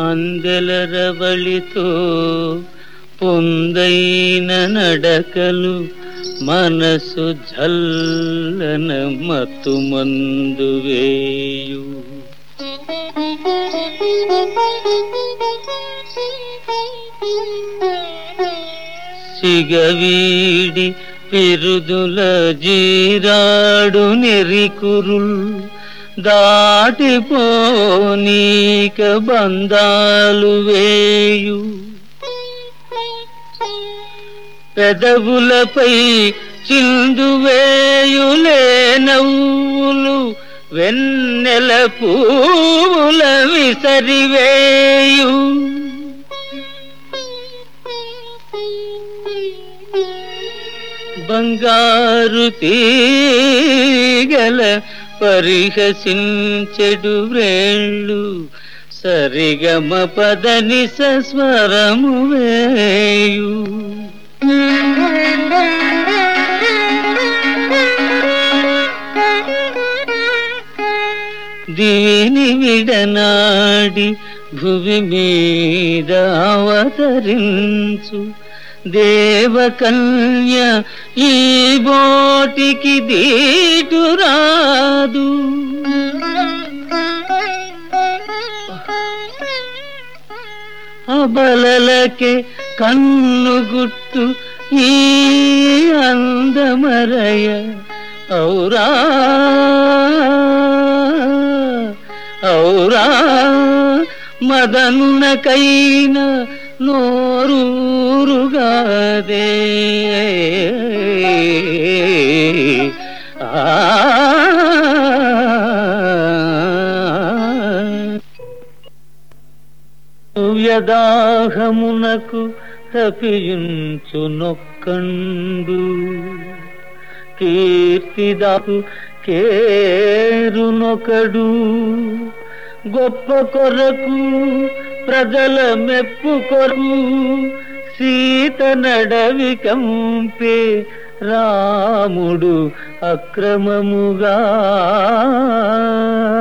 అందెల రవళితో పొందైన నడకలు మనసు జల్లన మత్తు మందు వేయు సిగవీడి పిరుదుల జీరాడు నెరికురుల్ దాటిపోనీక బంధాలు వేయు పెదవులపై చిందు వేయులే నవ్వులు వెన్నెల పూల విసరివేయు బంగారు తీగల పరిహసించెడు వ్రేళ్ళు సరిగమ పదని స్వరము వేయు దీని విడనాడి భువి మీద అవతరించు దేవకన్య ఈ బోటికి దీటు రాదు అబలలకే కన్ను గుట్టు ఈ అందమరయ ఔరా ఔరా మదనునకైన నోరూరుగాదే ఆ వ్యదాహమునకు తపియుంచు నొక్కండు కీర్తిదాకు కేరునొకడు గొప్ప కొరకు ప్రజల మెప్పు కొరకు సీత నడవి కంపే రాముడు అక్రమముగా